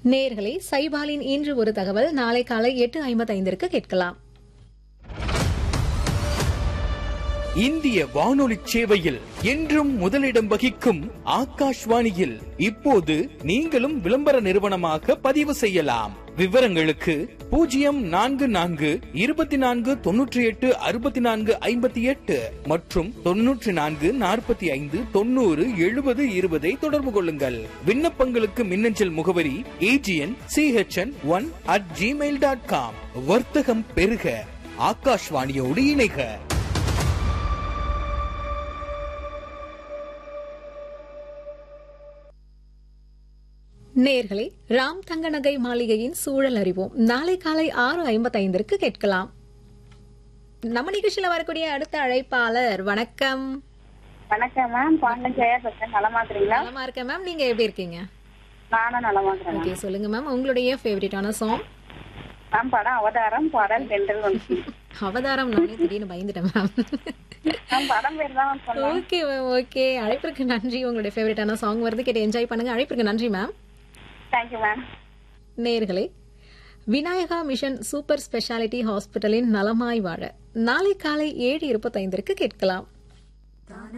நேர்களே சைபாலின் இன்று ஒரு தகவல் நாளை காலை எட்டு ஐம்பத்தைந்திற்கு கேட்கலாம் இந்திய வானொலி சேவையில் என்றும் முதலிடம் வகிக்கும் ஆகாஷ்வாணியில் இப்போது நீங்களும் விளம்பர நிறுவனமாக பதிவு செய்யலாம் விவரங்களுக்கு பூஜ்ஜியம் நான்கு நான்கு இருபத்தி நான்கு தொன்னூற்றி எட்டு அறுபத்தி நான்கு ஐம்பத்தி எட்டு மற்றும் தொன்னூற்றி நான்கு நாற்பத்தி ஐந்து தொண்ணூறு எழுபது இருபதை தொடர்பு கொள்ளுங்கள் விண்ணப்பங்களுக்கு மின்னஞ்சல் முகவரி AGN CHN one at Gmail dot com வர்த்தகம் பெருக ஆகாஷ்வாணியோடு இணைக நேர்களே ராம் தங்கநகை மாளிகையின் சூழல் அறிவோம் நாளை காலை ஆறு ஐம்பத்தைந்திற்கு கேட்கலாம் நம்ம நிகழ்ச்சியில வரக்கூடிய அடுத்த அழைப்பாளர் வணக்கம் வணக்கம் மேம் பாண்டன் ஜெயா பேசுறேன் நலமா இருக்கிறீங்களா நலமா இருக்கேன் மேம் நீங்க எப்படி இருக்கீங்க நானும் நலமா இருக்கிறேன் ஓகே சொல்லுங்க மேம் உங்களுடைய ஃபேவரட்டான சாங் மேம் படம் அவதாரம் பாடல் தென்றல் வந்து அவதாரம் நானே திடீர்னு பயந்துட்டேன் மேம் மேம் படம் பேர் தான் சொன்னேன் ஓகே மேம் ஓகே அழைப்பிற்கு நன்றி உங்களுடைய ஃபேவரட்டான சாங் வருது கேட்டு என்ஜாய் பண்ணுங்க அழைப்பிற்கு நன்றி மேம் தேங்க்யூ மேம் நேர்களே விநாயகா மிஷன் சூப்பர் ஸ்பெஷாலிட்டி ஹாஸ்பிட்டலின் நலமாய் வாழ நாளை காலை ஏழு இருபத்தைந்திற்கு கேட்கலாம்